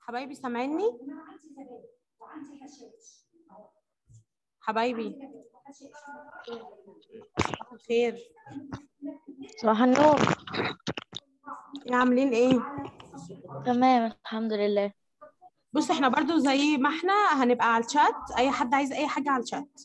حبايبي سامعيني حبايبي صباح الخير صباح النور إيه عاملين ايه تمام الحمد لله بص احنا برضو زي ما احنا هنبقى على الشات اي حد عايز اي حاجة على الشات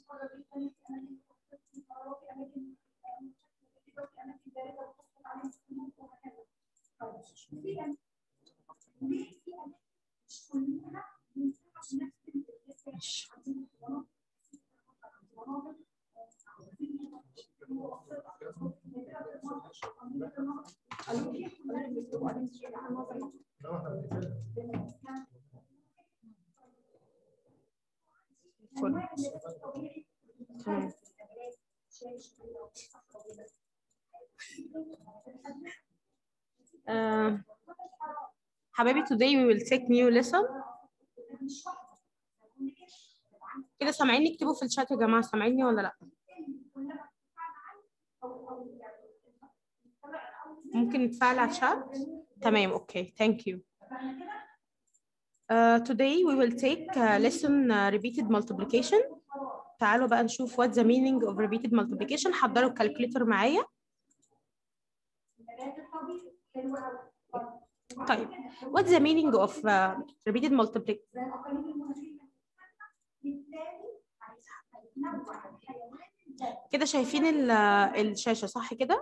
تمام آه، حبايبي today we will take new lesson كده سامعيني اكتبوا في الشات يا جماعة سامعيني ولا لا ممكن نتفاعل على الشات تمام اوكي thank you Uh, today we will take uh, lesson uh, repeated multiplication تعالوا بقى نشوف what the meaning of repeated multiplication حضروا الكالكوليتر معايا طيب what's the meaning of uh, repeated multiplication كده شايفين ال- الشاشة صح كده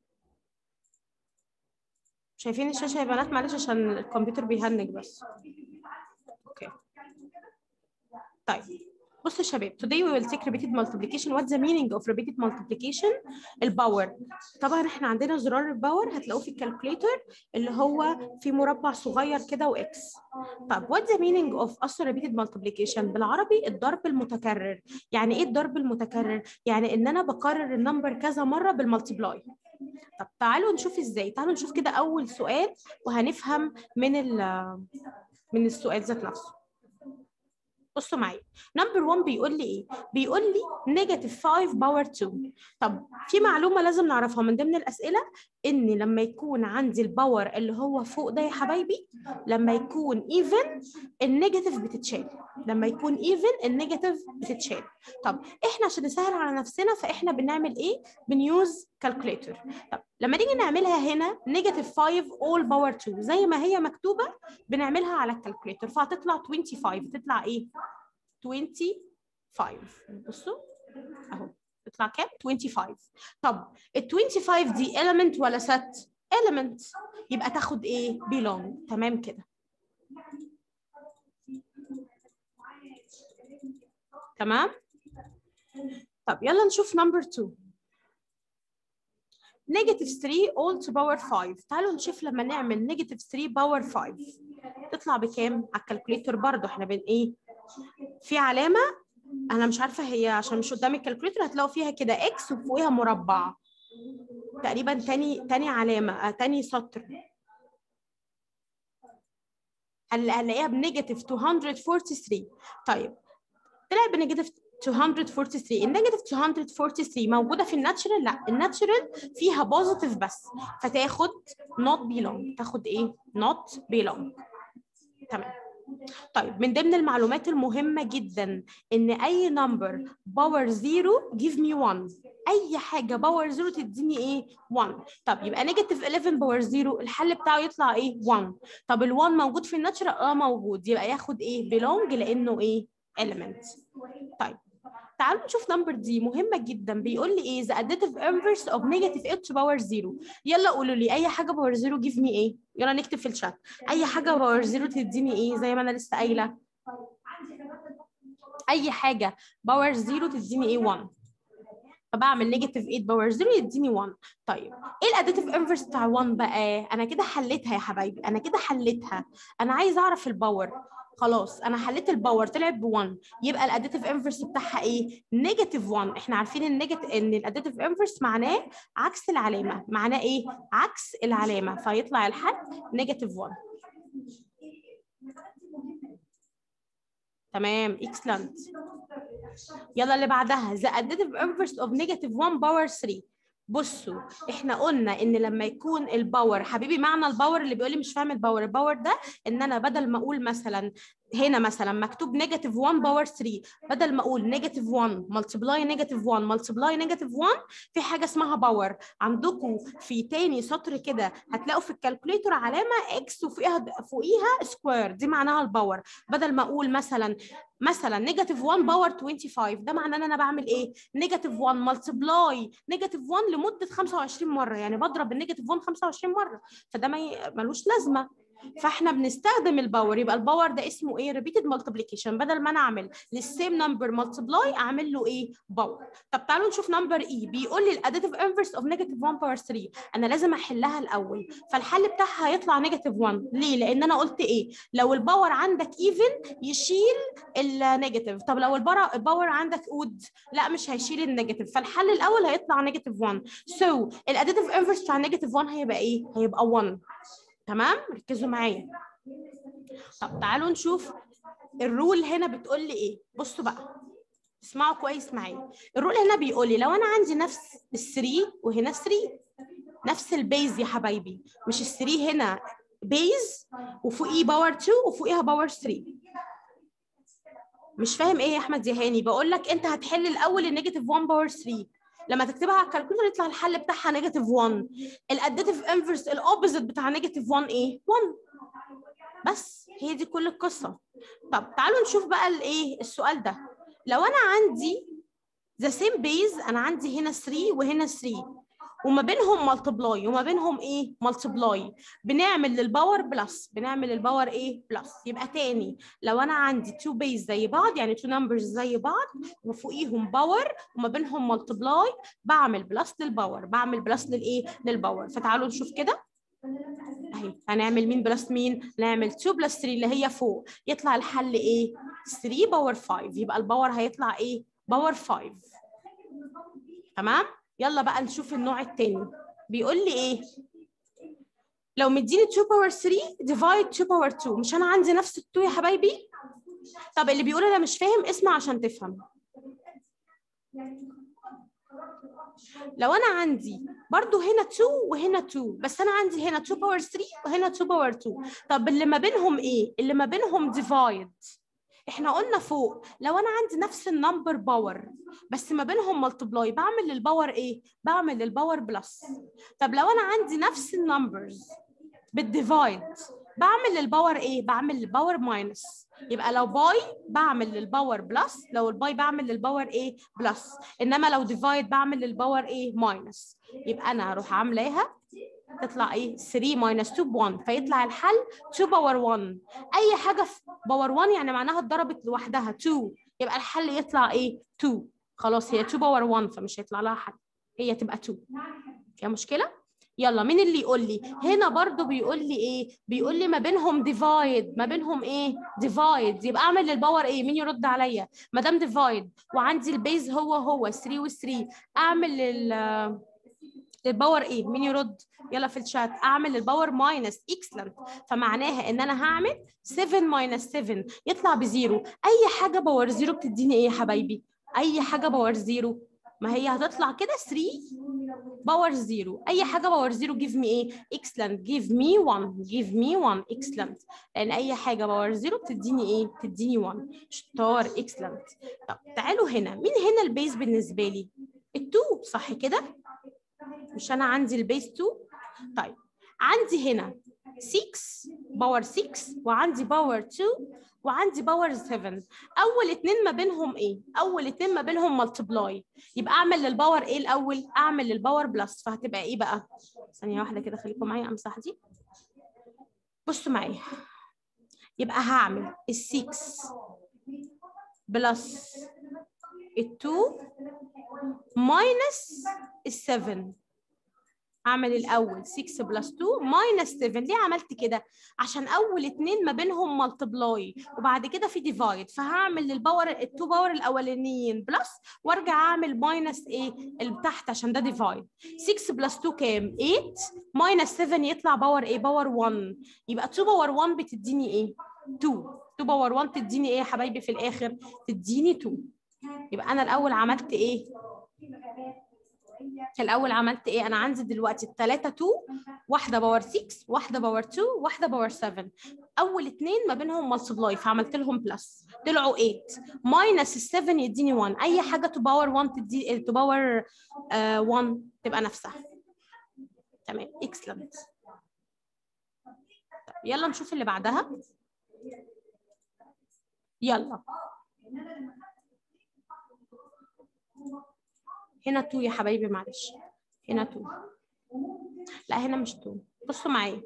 شايفين الشاشة يا بنات معلش عشان الكمبيوتر بيهنج بس اوكي طيب بصوا يا شباب today we will take repeated multiplication what's the meaning of repeated multiplication الباور طبعا احنا عندنا زرار الباور هتلاقوه في الكالكوليتر اللي هو في مربع صغير كده واكس طب what's the meaning of also repeated multiplication بالعربي الضرب المتكرر يعني ايه الضرب المتكرر يعني ان انا بكرر النمبر كذا مره بالمالتيبلاي طب تعالوا نشوف ازاي تعالوا نشوف كده اول سؤال وهنفهم من ال من السؤال ذات نفسه بصوا معايا نمبر 1 بيقول لي ايه بيقول لي نيجاتيف 5 باور 2 طب في معلومه لازم نعرفها من ضمن الاسئله ان لما يكون عندي الباور اللي هو فوق ده يا حبايبي لما يكون ايفن النيجاتيف بتتشال لما يكون ايفن النيجاتيف بتتشال طب احنا عشان نسهل على نفسنا فاحنا بنعمل ايه بنيوز كالكوليتر طب لما نيجي نعملها هنا نيجاتيف 5 اول باور 2 زي ما هي مكتوبه بنعملها على الكالكوليتر فهتطلع 25 تطلع ايه 25 بصوا اهو تطلع كام 25 طب ال 25 دي element ولا set element يبقى تاخد ايه belong تمام كده تمام طب يلا نشوف نمبر 2 نيجاتيف 3 all to power 5 تعالوا نشوف لما نعمل نيجاتيف 3 باور 5 تطلع بكام على الكالكوليتر برضو احنا بن ايه في علامه انا مش عارفه هي عشان مش قدامي الكالكوليتر هتلاقوا فيها كده اكس وفوقيها مربع تقريبا تاني تاني علامه آه تاني سطر هل- هنلاقيها بنيجاتيف 243 طيب طلع بنيجاتيف 243 النيجاتيف 243 موجوده في الناتشرال لا الناتشرال فيها بوزيتيف بس فتاخد not belong تاخد ايه not belong تمام طيب من ضمن المعلومات المهمة جدا إن أي نمبر باور زيرو give me 1 أي حاجة باور زيرو تديني إيه 1 طب يبقى نيجاتيف 11 باور زيرو الحل بتاعه يطلع إيه 1 طب ال 1 موجود في الناتشرال اه موجود يبقى ياخد إيه belong لأنه إيه element طيب تعالوا نشوف نمبر دي مهمة جدا بيقول لي ايه the additive inverse of negative 8 to power 0 يلا قولوا لي اي حاجة باور 0 give me ايه يلا نكتب في الشات اي حاجة باور 0 تديني ايه زي ما انا لسه قايلة اي حاجة باور 0 تديني ايه 1 فبعمل نيجاتيف 8 باور 0 يديني 1 طيب ايه الاديتيف انفرس بتاع 1 بقى انا كده حليتها يا حبايبي انا كده حليتها انا عايز اعرف الباور خلاص انا حليت الباور طلعت ب 1 يبقى الاديتيف انفرس بتاعها ايه نيجاتيف 1 احنا عارفين النيجاتيف ان الاديتيف انفرس معناه عكس العلامه معناه ايه عكس العلامه فيطلع الحل نيجاتيف 1 تمام اكسلنت يلا اللي بعدها the additive inverse of negative 1 power 3 بصوا احنا قلنا ان لما يكون الباور حبيبي معنى الباور اللي بيقول لي مش فاهم الباور الباور ده ان انا بدل ما اقول مثلا هنا مثلا مكتوب نيجاتيف 1 باور 3 بدل ما اقول نيجاتيف 1 ملتبلاي نيجاتيف 1 ملتبلاي نيجاتيف 1 في حاجه اسمها باور عندكم في تاني سطر كده هتلاقوا في الكالكوليتور علامه اكس وفوقيها فوقيها سكوير دي معناها الباور بدل ما اقول مثلا مثلا نيجاتيف 1 باور 25 ده معناه ان انا بعمل ايه نيجاتيف 1 ملتبلاي نيجاتيف 1 لمده 25 مره يعني بضرب النيجاتيف 1 25 مره فده ما ي- ملوش لازمه فاحنا بنستخدم الباور يبقى الباور ده اسمه ايه ريبيتد مالتيبليكيشن بدل ما انا اعمل للسيم نمبر مالتبلاي اعمل له ايه باور طب تعالوا نشوف نمبر اي بيقول لي الاديتيف انفرس اوف نيجاتيف 1 باور 3 انا لازم احلها الاول فالحل بتاعها هيطلع نيجاتيف 1 ليه لان انا قلت ايه لو الباور عندك ايفن يشيل النيجاتيف طب لو الباور الباور عندك اود لا مش هيشيل النيجاتيف فالحل الاول هيطلع نيجاتيف 1 سو الاديتيف انفرس بتاع نيجاتيف 1 هيبقى ايه هيبقى 1 تمام ركزوا معايا طب تعالوا نشوف الرول هنا بتقول لي ايه بصوا بقى اسمعوا كويس معايا الرول هنا بيقول لي لو انا عندي نفس ال3 وهنا 3 نفس البيز يا حبايبي مش ال3 هنا بيز وفوقيه باور 2 وفوقيها باور 3 مش فاهم ايه يا احمد يا هاني بقول لك انت هتحل الاول النيجاتيف 1 باور 3 لما تكتبها على الكالكوليتر يطلع الحل بتاعها نيجاتيف 1 الاديتيف انفرس الاوبوزيت بتاع نيجاتيف 1 ايه 1 بس هي دي كل القصه طب تعالوا نشوف بقى الايه السؤال ده لو انا عندي ذا سيم بيز انا عندي هنا 3 وهنا 3 وما بينهم مالتبلاي وما بينهم ايه مالتبلاي بنعمل للباور بلس بنعمل للباور ايه بلس يبقى تاني لو انا عندي تو بيز زي بعض يعني تو نمبرز زي بعض وفوقيهم باور وما بينهم مالتبلاي بعمل بلس للباور بعمل بلس للايه للباور فتعالوا نشوف كده اهي هنعمل مين بلس مين نعمل 2 بلس 3 اللي هي فوق يطلع الحل ايه 3 باور 5 يبقى الباور هيطلع ايه باور 5 تمام يلا بقى نشوف النوع التاني بيقول لي ايه لو مديني 2 باور 3 ديفايد 2 باور 2 مش انا عندي نفس ال 2 يا حبايبي طب اللي بيقول انا مش فاهم اسمع عشان تفهم لو انا عندي برضو هنا 2 وهنا 2 بس انا عندي هنا 2 باور 3 وهنا 2 باور 2 طب اللي ما بينهم ايه اللي ما بينهم ديفايد احنا قلنا فوق لو انا عندي نفس النمبر باور بس ما بينهم ملتبلاي بعمل للباور ايه بعمل للباور بلس طب لو انا عندي نفس النمبرز بالديفايد بعمل للباور ايه بعمل للباور ماينس يبقى لو باي بعمل للباور بلس لو الباي بعمل للباور ايه بلس انما لو ديفايد بعمل للباور ايه ماينس يبقى انا هروح عاملاها تطلع ايه 3 ماينس 2 ب 1 فيطلع الحل 2 باور 1 اي حاجه في باور 1 يعني معناها اتضربت لوحدها 2 يبقى الحل يطلع ايه 2 خلاص هي 2 باور 1 فمش هيطلع لها حل هي تبقى 2 فيها مشكله يلا مين اللي يقول لي هنا برضو بيقول لي ايه بيقول لي ما بينهم ديفايد ما بينهم ايه ديفايد يبقى اعمل للباور ايه مين يرد عليا ما دام ديفايد وعندي البيز هو هو 3 و3 اعمل لل للباور ايه مين يرد يلا في الشات اعمل الباور ماينس اكسلنت فمعناها ان انا هعمل 7 ماينس 7 يطلع بزيرو اي حاجه باور زيرو بتديني ايه يا حبايبي اي حاجه باور زيرو ما هي هتطلع كده 3 باور زيرو اي حاجه باور زيرو جيف مي ايه اكسلنت جيف مي 1 جيف مي 1 اكسلنت لان اي حاجه باور زيرو بتديني ايه بتديني 1 شطار اكسلنت طب تعالوا هنا مين هنا البيز بالنسبه لي ال2 صح كده مش انا عندي البيس 2 طيب عندي هنا 6 باور 6 وعندي باور 2 وعندي باور 7 اول اتنين ما بينهم ايه اول اتنين ما بينهم ملتبلاي يبقى اعمل للباور ايه الاول اعمل للباور بلس فهتبقى ايه بقى ثانيه واحده كده خليكم معايا امسح دي بصوا معايا يبقى هعمل ال6 بلس ال2 ماينس ال7 اعمل الاول 6 بلس 2 ماينس 7 ليه عملت كده عشان اول اتنين ما بينهم ملتبلاي وبعد كده في ديفايد فهعمل للباور التو باور الاولانيين بلس وارجع اعمل ماينس ايه اللي تحت عشان ده ديفايد 6 بلس 2 كام 8 ماينس 7 يطلع باور ايه باور 1 يبقى 2 باور 1 بتديني ايه 2 2 باور 1 تديني ايه يا حبايبي في الاخر تديني 2 يبقى انا الاول عملت ايه الاول عملت ايه انا عندي دلوقتي الثلاثه 2 واحده باور 6 واحده باور 2 واحده باور 7 اول اثنين ما بينهم مالتبلاي فعملت لهم بلس طلعوا 8 ماينس ال 7 يديني 1 اي حاجه تو باور 1 تدي تو باور 1 تبقى نفسها تمام اكسلنت يلا نشوف اللي بعدها يلا هنا 2 يا حبايبي معلش هنا 2 لا هنا مش 2 بصوا معايا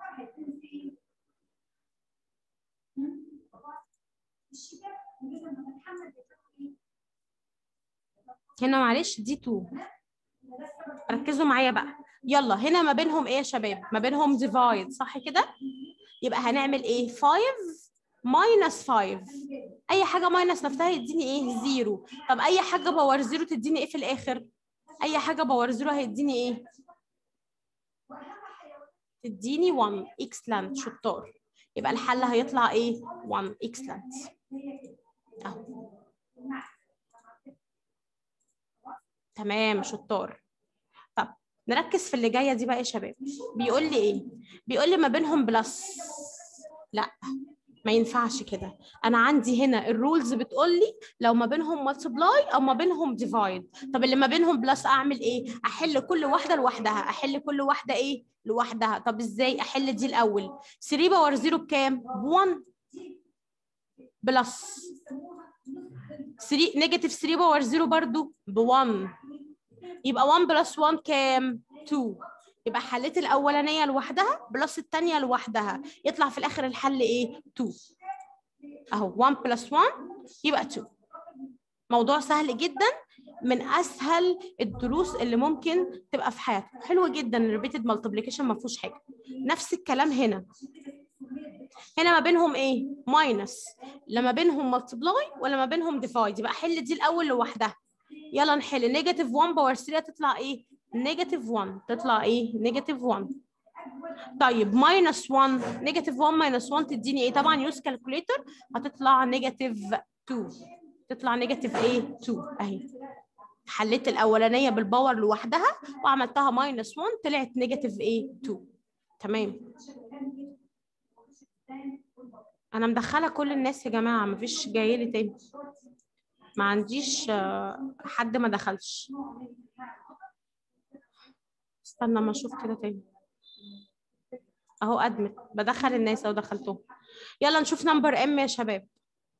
هنا معلش دي 2 ركزوا معايا بقى يلا هنا ما بينهم ايه يا شباب ما بينهم ديفايد صح كده يبقى هنعمل ايه 5 ماينس 5 اي حاجه ماينس نفسها يديني ايه زيرو طب اي حاجه باور زيرو تديني ايه في الاخر اي حاجه باور زيرو هيديني ايه تديني 1 اكسلنت شطار يبقى الحل هيطلع ايه 1 اكسلنت اهو تمام شطار طب نركز في اللي جايه دي بقى يا شباب بيقول لي ايه بيقول لي ما بينهم بلس لا ما ينفعش كده انا عندي هنا الرولز بتقول لي لو ما بينهم مالتبلاي او ما بينهم ديفايد طب اللي ما بينهم بلس اعمل ايه احل كل واحده لوحدها احل كل واحده ايه لوحدها طب ازاي احل دي الاول 3 باور 0 بكام ب 1 بلس 3 نيجاتيف 3 باور 0 برضو ب 1 يبقى 1 بلس 1 كام 2 يبقى حليت الاولانيه لوحدها بلس الثانيه لوحدها يطلع في الاخر الحل ايه 2 اهو 1 بلس 1 يبقى 2 موضوع سهل جدا من اسهل الدروس اللي ممكن تبقى في حياتك حلوه جدا الريبيتد مالتيبليكيشن ما فيهوش حاجه نفس الكلام هنا هنا ما بينهم ايه ماينس لا ما بينهم مالتبلاي ولا ما بينهم ديفايد يبقى حل دي الاول لوحدها يلا نحل نيجاتيف 1 باور 3 تطلع ايه نيجاتيف 1 تطلع ايه نيجاتيف 1 طيب ماينس 1 نيجاتيف 1 ماينس 1 تديني ايه طبعا يوز كالكوليتر هتطلع نيجاتيف 2 تطلع نيجاتيف ايه 2 اهي حليت الاولانيه بالباور لوحدها وعملتها ماينس 1 طلعت نيجاتيف ايه 2 تمام انا مدخله كل الناس يا جماعه مفيش جاي لي تاني ما عنديش حد ما دخلش استنى ما اشوف كده تاني اهو ادمت بدخل الناس اهو دخلتهم يلا نشوف نمبر ام يا شباب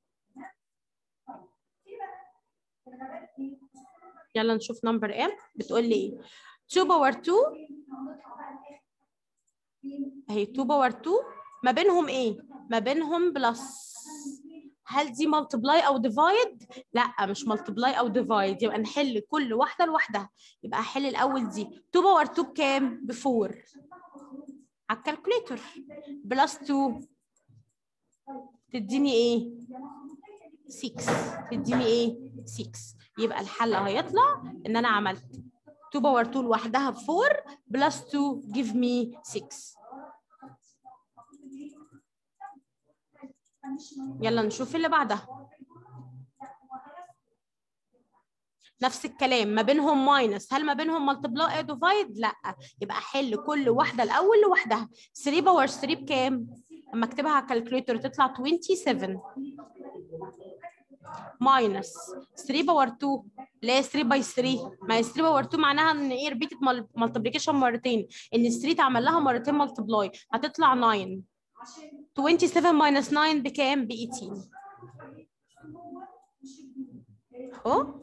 يلا نشوف نمبر ام بتقول لي ايه 2 باور 2 اهي 2 باور 2 ما بينهم ايه ما بينهم بلس هل دي مالتبلاي او ديفايد لا مش مالتبلاي او ديفايد يبقى نحل كل واحده لوحدها يبقى احل الاول دي 2 باور 2 بكام ب 4 على الكالكوليتر بلس 2 تديني ايه 6 تديني ايه 6 يبقى الحل هيطلع ان انا عملت 2 باور 2 لوحدها ب 4 بلس 2 give me 6 يلا نشوف اللي بعدها نفس الكلام ما بينهم ماينس هل ما بينهم مالتبلاي ديفايد لا يبقى احل كل واحده الاول لوحدها 3 باور 3 بكام لما اكتبها على الكالكوليتر تطلع 27 ماينس 3 باور 2 اللي هي 3 باي 3 ما هي 3 باور 2 معناها ان ايه ريبيتد مالتيبليكيشن مرتين ان ال 3 اتعمل لها مرتين مالتبلاي هتطلع 9 27 ماينس 9 بكام ب 18 اهو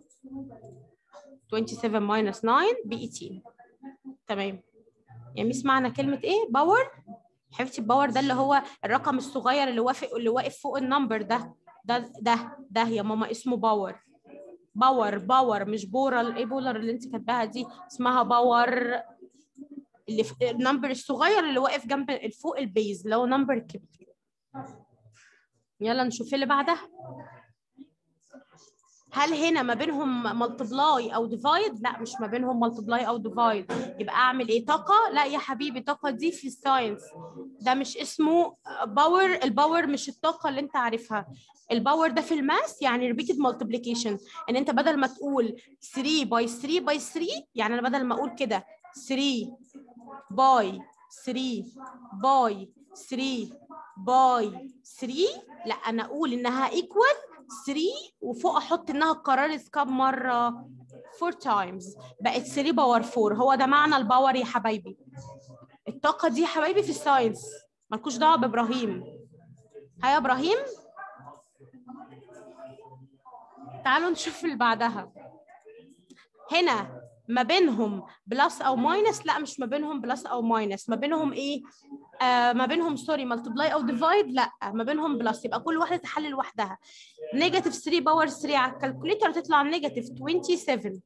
27 ماينس 9 ب 18 تمام يا ميس معنى كلمه ايه باور حبيبتي الباور ده اللي هو الرقم الصغير اللي واقف اللي واقف فوق النمبر ده ده ده ده يا ماما اسمه باور باور باور مش بورال ايه بولر اللي انت كاتباها دي اسمها باور اللي في النمبر الصغير اللي واقف جنب فوق البيز اللي هو نمبر كبير يلا نشوف اللي بعدها هل هنا ما بينهم ملتبلاي او ديفايد لا مش ما بينهم ملتبلاي او ديفايد يبقى اعمل ايه طاقه لا يا حبيبي طاقه دي في الساينس ده مش اسمه باور الباور مش الطاقه اللي انت عارفها الباور ده في الماس يعني ريبيتد مالتيبليكيشن ان انت بدل ما تقول 3 باي 3 باي 3 يعني انا بدل ما اقول كده 3 باي 3 باي 3 باي 3 لا انا اقول انها ايكوال 3 وفوق احط انها اتكررت كام مره 4 تايمز بقت 3 باور 4 هو ده معنى الباور يا حبايبي الطاقه دي يا حبايبي في الساينس مالكوش دعوه بابراهيم ها يا ابراهيم تعالوا نشوف اللي بعدها هنا ما بينهم بلس او ماينس لا مش ما بينهم بلس او ماينس ما بينهم ايه آه ما بينهم سوري ملتبلاي او ديفايد لا ما بينهم بلس يبقى كل واحده تحل لوحدها نيجاتيف 3 باور 3 على الكالكوليتر تطلع نيجاتيف 27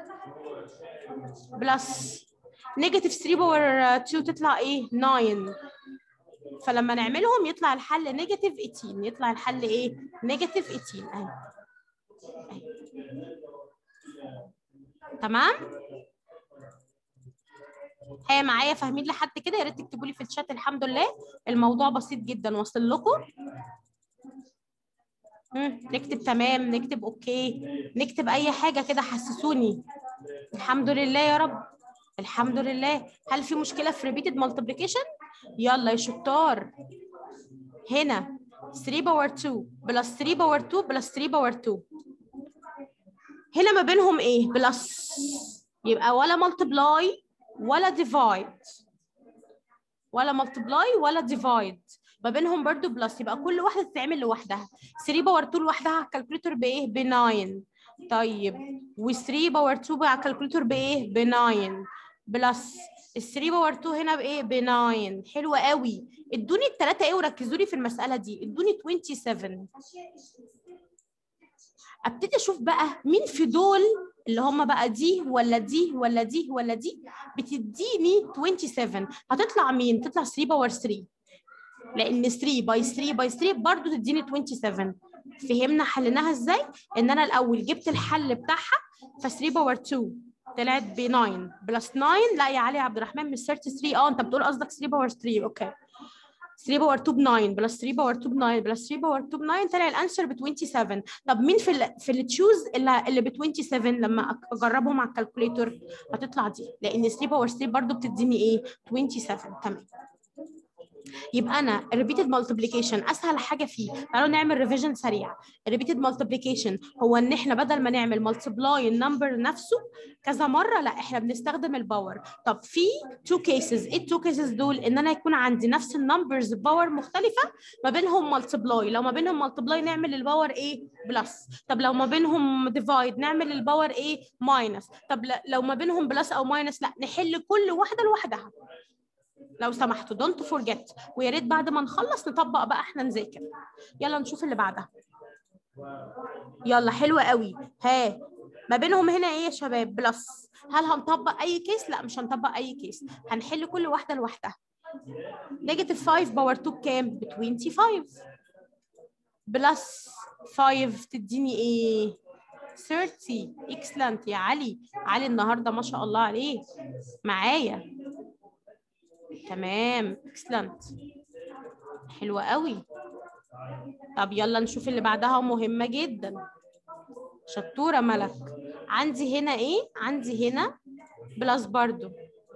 بلس نيجاتيف 3 باور 2 تطلع ايه 9 فلما نعملهم يطلع الحل نيجاتيف 18 يطلع الحل ايه نيجاتيف 18 اهي أهي. تمام هي معايا فاهمين لحد كده يا ريت تكتبوا لي في الشات الحمد لله الموضوع بسيط جدا واصل لكم مم، نكتب تمام نكتب اوكي نكتب اي حاجه كده حسسوني الحمد لله يا رب الحمد لله هل في مشكله في ريبيتد مالتيبليكيشن يلا يا شطار هنا 3 باور 2 بلس 3 باور 2 بلس 3 باور 2 هنا ما بينهم ايه بلس يبقى ولا ملتبلاي ولا ديفايد ولا ملتبلاي ولا ديفايد ما بينهم برضو بلس يبقى كل واحده تتعمل لوحدها 3 باور 2 لوحدها على الكالكوليتر بايه ب 9 طيب و3 باور 2 على الكالكوليتر بايه ب 9 بلس ال 3 باور 2 هنا بايه ب 9 حلوه قوي ادوني الثلاثه ايه وركزوا لي في المساله دي ادوني 27 ابتدي اشوف بقى مين في دول اللي هم بقى دي ولا دي ولا دي ولا دي بتديني 27 هتطلع مين تطلع 3 باور 3 لان 3 باي 3 باي 3 برضو تديني 27 فهمنا حليناها ازاي ان انا الاول جبت الحل بتاعها ف 3 باور 2 طلعت ب 9 بلس 9 لا يا علي عبد الرحمن مش 33 اه انت بتقول قصدك 3 باور 3 اوكي 3 باور 2 ب 9 بلس 3 باور 2 ب 9 بلس 3 باور 2 ب 9 طلع الانسر ب 27 طب مين في ال في التشوز اللي اللي ب 27 لما اجربهم على الكالكوليتر هتطلع دي لان 3 باور 3 برضو بتديني ايه 27 تمام يبقى انا الريبيتد مالتيبليكيشن اسهل حاجه فيه تعالوا نعمل ريفيجن سريع الريبيتد مالتيبليكيشن هو ان احنا بدل ما نعمل مالتيبلاي النمبر نفسه كذا مره لا احنا بنستخدم الباور طب في تو كيسز ايه التو كيسز دول ان انا يكون عندي نفس النمبرز باور مختلفه ما بينهم مالتيبلاي لو ما بينهم مالتيبلاي نعمل الباور ايه بلس طب لو ما بينهم ديفايد نعمل الباور ايه ماينس طب لو ما بينهم بلس او ماينس لا نحل كل واحده لوحدها لو سمحتوا دونت فورجيت ويا ريت بعد ما نخلص نطبق بقى احنا نذاكر يلا نشوف اللي بعدها يلا حلوة قوي ها ما بينهم هنا ايه يا شباب بلس هل هنطبق اي كيس لا مش هنطبق اي كيس هنحل كل واحده لوحدها نيجاتيف 5 باور 2 بكام ب 25 بلس 5 تديني ايه 30 اكسلنت يا علي علي النهارده ما شاء الله عليه معايا تمام اكسلنت حلوة قوي طب يلا نشوف اللي بعدها مهمة جدا شطورة ملك عندي هنا ايه عندي هنا بلس برضو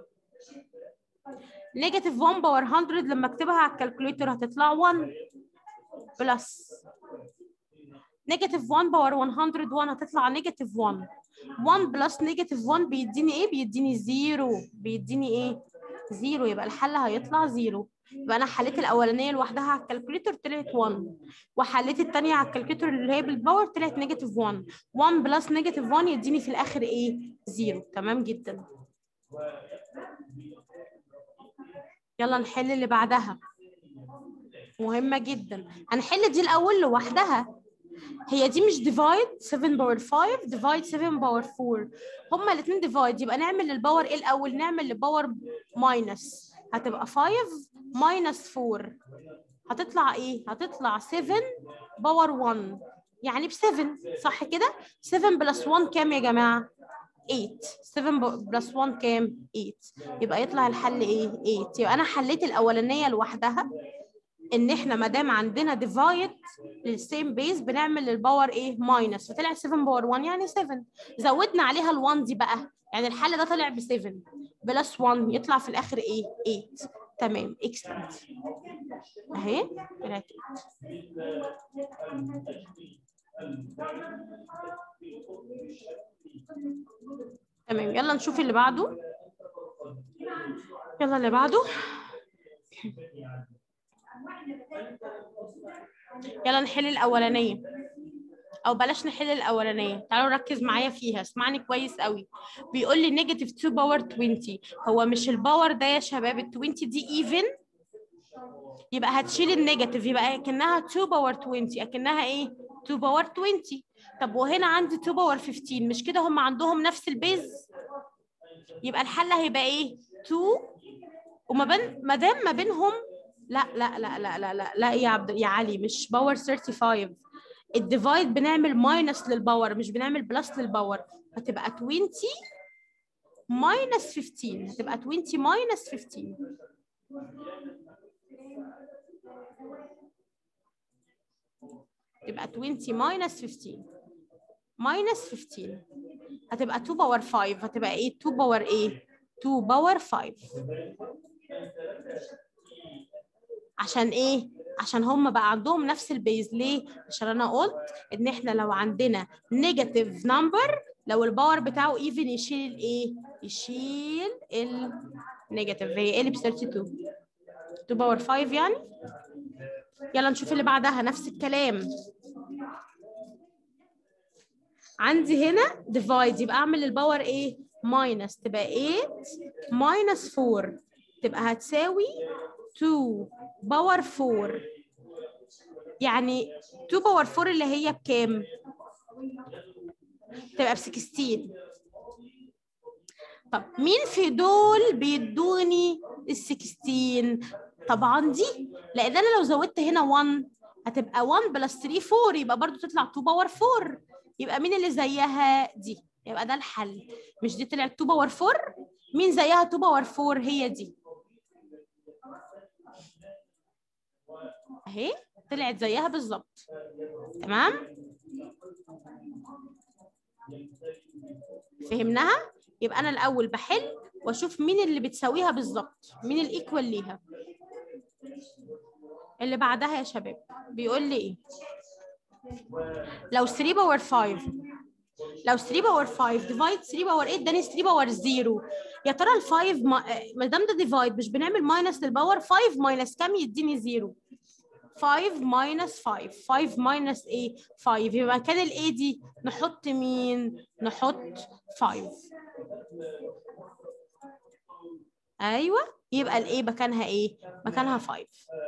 نيجاتيف 1 باور 100 لما اكتبها على الكالكوليتر هتطلع 1 بلس نيجاتيف 1 باور 101 هتطلع نيجاتيف 1 1 بلس نيجاتيف 1 بيديني ايه بيديني 0 بيديني ايه زيرو يبقى الحل هيطلع زيرو يبقى انا حليت الاولانيه لوحدها على الكالكوليتر طلعت 1 وحليت الثانيه على الكالكوليتر اللي هي بالباور طلعت نيجاتيف 1 1 بلس نيجاتيف 1 يديني في الاخر ايه زيرو تمام جدا يلا نحل اللي بعدها مهمه جدا هنحل دي الاول لوحدها هي دي مش ديفايد 7 باور 5 ديفايد 7 باور 4 هما الاثنين ديفايد يبقى نعمل الباور ايه الاول نعمل الباور ماينس هتبقى 5 ماينس 4 هتطلع ايه هتطلع 7 باور 1 يعني ب 7 صح كده 7 بلس 1 كام يا جماعه 8 7 بلس 1 كام 8 يبقى يطلع الحل ايه 8 يبقى انا حليت الاولانيه لوحدها ان احنا ما دام عندنا ديفايد للسيم بيز بنعمل للباور ايه ماينس فطلع 7 باور 1 يعني 7 زودنا عليها ال1 دي بقى يعني الحل ده طلع ب 7 بلس 1 يطلع في الاخر ايه 8 تمام اكسلنت اهي طلعت 8 تمام يلا نشوف اللي بعده يلا اللي بعده يلا نحل الأولانية أو بلاش نحل الأولانية تعالوا نركز معايا فيها اسمعني كويس قوي بيقول لي نيجاتيف 2 باور 20 هو مش الباور ده يا شباب ال 20 دي ايفن يبقى هتشيل النيجاتيف يبقى اكنها 2 باور 20 اكنها ايه 2 باور 20 طب وهنا عندي 2 باور 15 مش كده هم عندهم نفس البيز يبقى الحل هيبقى ايه 2 وما بين ما دام ما بينهم لا لا لا لا لا لا لا يا عبد يا علي مش باور 35 الديفايد بنعمل ماينس للباور مش بنعمل بلس للباور هتبقى 20 ماينس 15 هتبقى 20 ماينس 15 تبقى 20 ماينس 15 ماينس 15 هتبقى 2 باور 5 هتبقى ايه 2 باور ايه 2 باور 5 عشان ايه عشان هم بقى عندهم نفس البيز ليه عشان انا قلت ان احنا لو عندنا نيجاتيف نمبر لو الباور بتاعه ايفن يشيل الايه يشيل النيجاتيف هي ايه اللي ب 32 2 باور 5 يعني يلا نشوف اللي بعدها نفس الكلام عندي هنا ديفايد يبقى اعمل الباور ايه ماينس تبقى 8 ماينس 4 تبقى هتساوي 2 باور 4 يعني 2 باور 4 اللي هي بكام تبقى ب 16 طب مين في دول بيدوني ال 16 طبعا دي لان انا لو زودت هنا 1 هتبقى 1 بلس 3 4 يبقى برضو تطلع 2 باور 4 يبقى مين اللي زيها دي يبقى ده الحل مش دي طلعت 2 باور 4 مين زيها 2 باور 4 هي دي اهي طلعت زيها بالظبط تمام فهمناها يبقى انا الاول بحل واشوف مين اللي بتساويها بالظبط مين الايكوال ليها اللي بعدها يا شباب بيقول لي ايه لو 3 باور 5 لو 3 باور 5 ديفايد 3 باور 8 اداني 3 باور 0 يا ترى ال 5 ما دام ده ديفايد مش بنعمل ماينس للباور 5 ماينس كام يديني 0 5 ماينس 5 5 ماينس ايه 5 يبقى مكان الايه دي نحط مين نحط 5 ايوه يبقى الايه مكانها ايه مكانها 5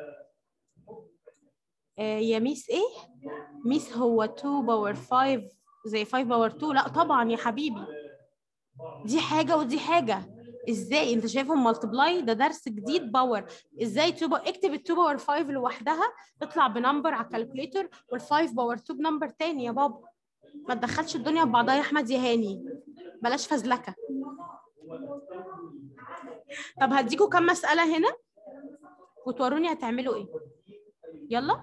آه يا ميس ايه ميس هو 2 باور 5 زي 5 باور 2 لا طبعا يا حبيبي دي حاجه ودي حاجه ازاي انت شايفهم مالتبلاي ده درس جديد باور ازاي تو اكتب ال 2 باور 5 لوحدها تطلع بنمبر على الكالكوليتر وال 5 باور 2 بنمبر تاني يا بابا ما تدخلش الدنيا في بعضها يا احمد يا هاني بلاش فزلكه طب هديكوا كام مساله هنا وتوروني هتعملوا ايه يلا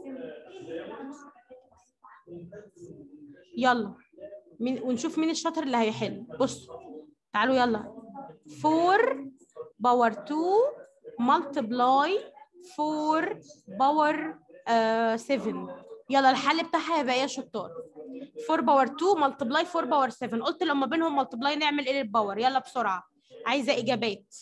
يلا مين ونشوف مين الشاطر اللي هيحل بصوا تعالوا يلا 4 باور 2 multiply 4 باور 7 يلا الحل بتاعها هيبقى ايه يا شطار 4 باور 2 ملتبلاي 4 باور 7 قلت لما بينهم ملتبلاي نعمل ايه للباور يلا بسرعه عايزه اجابات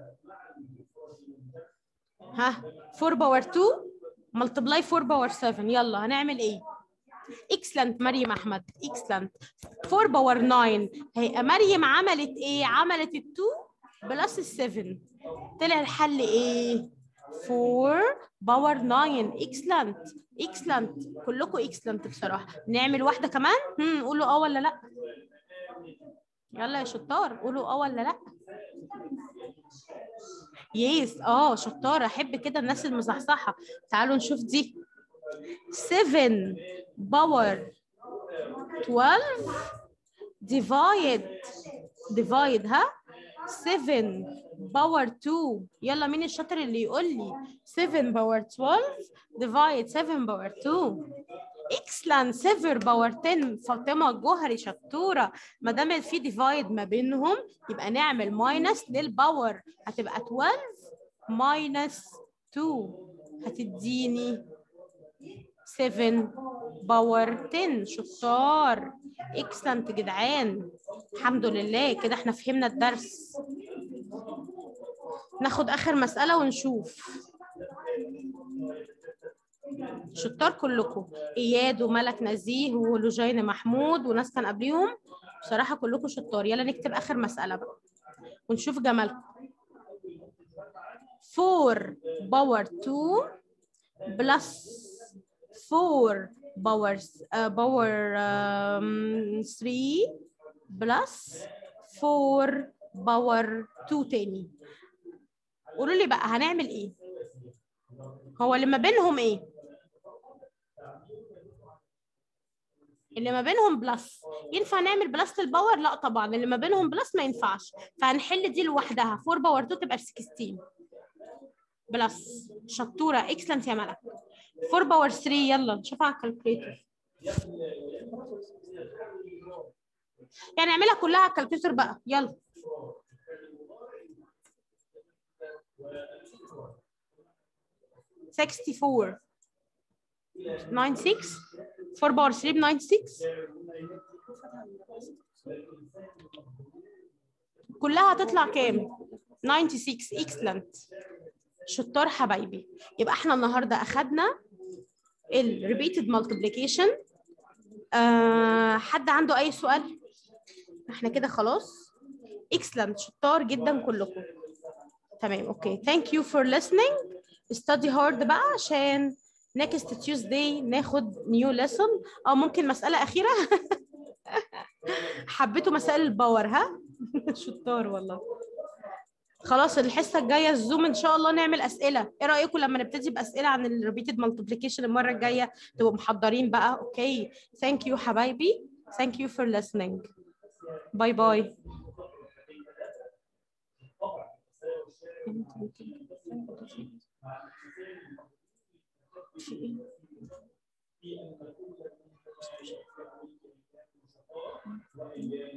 ها 4 باور 2 ملتبلاي 4 باور 7 يلا هنعمل ايه اكسلنت مريم احمد اكسلنت 4 باور 9 هي مريم عملت ايه عملت ال 2 بلس ال 7 طلع الحل ايه 4 باور 9 اكسلنت اكسلنت كلكم اكسلنت بصراحه نعمل واحده كمان هم قولوا اه ولا لا يلا يا شطار قولوا اه ولا لا يس اه شطاره احب كده الناس المصحصحه تعالوا نشوف دي 7 باور 12 divide divide ها 7 باور 2 يلا مين الشاطر اللي يقول لي 7 باور 12 divide 7 باور 2 اكسلان 7 باور 10 فاطمه الجوهري شطوره ما دام في ديفايد ما بينهم يبقى نعمل ماينس للباور هتبقى 12 ماينس 2 هتديني 7 باور 10 شطار اكسلنت جدعان الحمد لله كده احنا فهمنا الدرس ناخد اخر مسألة ونشوف شطار كلكم اياد وملك نزيه ولوجين محمود وناس كان قبليهم بصراحة كلكم شطار يلا نكتب اخر مسألة بقى ونشوف جمالكم 4 باور 2 بلس 4 باور باور 3 بلس 4 باور 2 تاني قولوا لي بقى هنعمل ايه هو اللي ما بينهم ايه اللي ما بينهم بلس ينفع نعمل بلس للباور لا طبعا اللي ما بينهم بلس ما ينفعش فهنحل دي لوحدها 4 باور 2 تبقى ب 16 بلس شطوره اكسلنت يا ملك 4 باور 3 يلا نشوفها على الكالكوليتر يعني اعملها كلها على الكالكوليتر بقى يلا sixty four nine six four باور 3 ب 96 كلها هتطلع كام 96 اكسلنت شطار حبايبي يبقى احنا النهارده اخدنا الريبيتد مالتيبليكيشن آه حد عنده اي سؤال احنا كده خلاص اكسلنت شطار جدا كلكم تمام اوكي ثانك يو فور listening study hard بقى عشان next Tuesday ناخد new lesson او ممكن مسألة أخيرة حبيتوا مسائل الباور ها شطار والله خلاص الحصة الجاية الزوم إن شاء الله نعمل أسئلة إيه رأيكم لما نبتدي بأسئلة عن الريبيتد مالتيبليكيشن المرة الجاية تبقوا محضرين بقى أوكي ثانك يو حبايبي ثانك يو فور listening باي باي في ايه